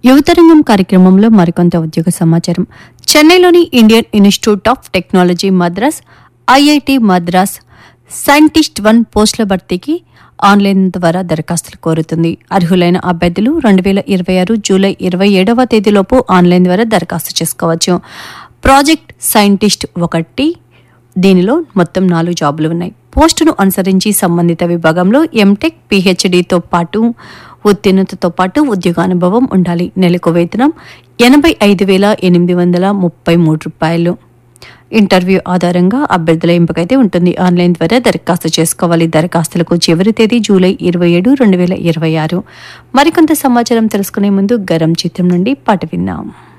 యువతరంగం కార్యక్రమంలో మరికొంత ఉద్యోగ సమాచారం చెన్నైలోని Indian Institute of Technology Madras IIT Madras scientist one పోస్టుల భర్తీకి ఆన్లైన్ ద్వారా దరఖాస్తులు కోరుతుంది అర్హులైన అభ్యర్థులు రెండు వేల ఇరవై ఆరు జూలై ఇరవై ఏడవ తేదీలోపు ఆన్లైన్ ద్వారా దరఖాస్తు చేసుకోవచ్చు ప్రాజెక్ట్ సైంటిస్ట్ ఒకటి దీనిలో మొత్తం నాలుగు జాబులు ఉన్నాయి పోస్టును అనుసరించి సంబంధిత విభాగంలో ఎంటెక్ పిహెచ్డితో పాటు ఉత్తీర్ణతతో పాటు ఉద్యోగానుభవం ఉండాలి నెలకు వేతనం ఎనభై ఐదు వేల ఎనిమిది వందల ముప్పై మూడు రూపాయలు ఇంటర్వ్యూ ఆధారంగా అభ్యర్థుల ఎంపికైతే ఉంటుంది ఆన్లైన్ ద్వారా దరఖాస్తు చేసుకోవాలి దరఖాస్తులకు చివరి తేదీ జూలై ఇరవై ఏడు రెండు వేల ఇరవై ఆరు మరికొంత సమాచారం తెలుసుకునే ముందు గరం చిత్రం నుండి పాట విన్నాం